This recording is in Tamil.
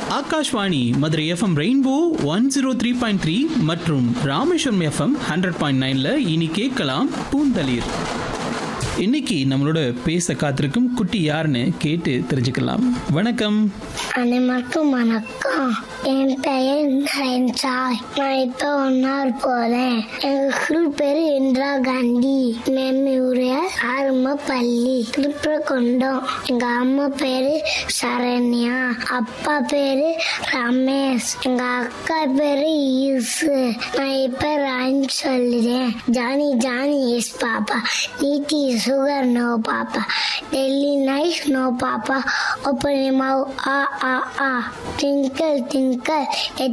Akashvani Madurai FM rainbow one zero three point three மற்றும் ராமேஸ்வரம் எஃப்எம் ஹண்ட்ரட் பாயிண்ட் நைன்ல இனி கேட்கலாம் பூந்தளிர் இன்னைக்கு நம்மளோட பேச காத்திருக்கும் குட்டி யாருன்னு கேட்டு தெரிஞ்சுக்கலாம் வணக்கம் அனைவருக்கும் வணக்கம் என் பெயர் நயன்சாய் நான் இப்போ ஒன்னார் போறேன் எங்க ஸ்கூல் பேரு இந்திரா காந்தி மெமோரியல் ஆரம்ப பள்ளி திருப்பரங்குன்றம் எங்க அம்மா பேரு சரண்யா அப்பா பேரு ரமேஷ் எங்க அக்கா பேரு ஈசு நான் இப்ப ரைம் சொல்லுறேன் ஜானி ஜானி எஸ் பாப்பா நீட்டி sugar no papa telling lies no papa open your mouth ah ah ah twinkle twinkle